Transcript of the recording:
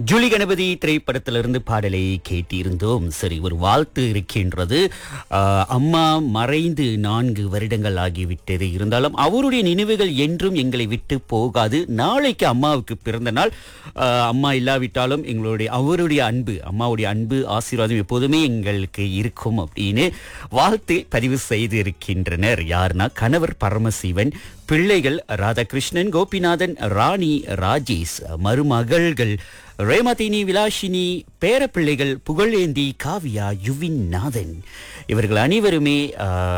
Julie Ganapathi திரைப்படத்திலிருந்து பாடலை கேட்டிருந்தோம் சரி ஒரு வாழ்த்து இருக்கின்றது ஆஹ், அம்மா மறைந்து நான்கு வருடங்கள் ஆகிவிட்டது இருந்தாலும் அவருடைய நினைவுகள் என்றும் எங்களை விட்டு போகாது நாளைக்கு அம்மாவுக்கு பிறந்த நாள் ஆஹ், அம்மா இல்லாவிட்டாலும் எங்களுடைய அவருடைய அன்பு அம்மாவுடைய அன்பு ஆசீர்வாதம் எப்போதுமே எங்களுக்கு இருக்கும் அப்படின்னு வாழ்த்து பதிவு செய்து இருக்கின்றனர் யாருன்னா கணவர் பரமசிவன் பிள்ளைகள் ராதாகிருஷ்ணன் கோபிநாதன் ராணி ராஜேஷ் மருமகள்கள் ரேமதினி விலாஷினி பேரப்பிள்ளைகள் புகழேந்தி காவியா யுவின் நாதன் இவர்கள் அனைவருமே ஆஹ்,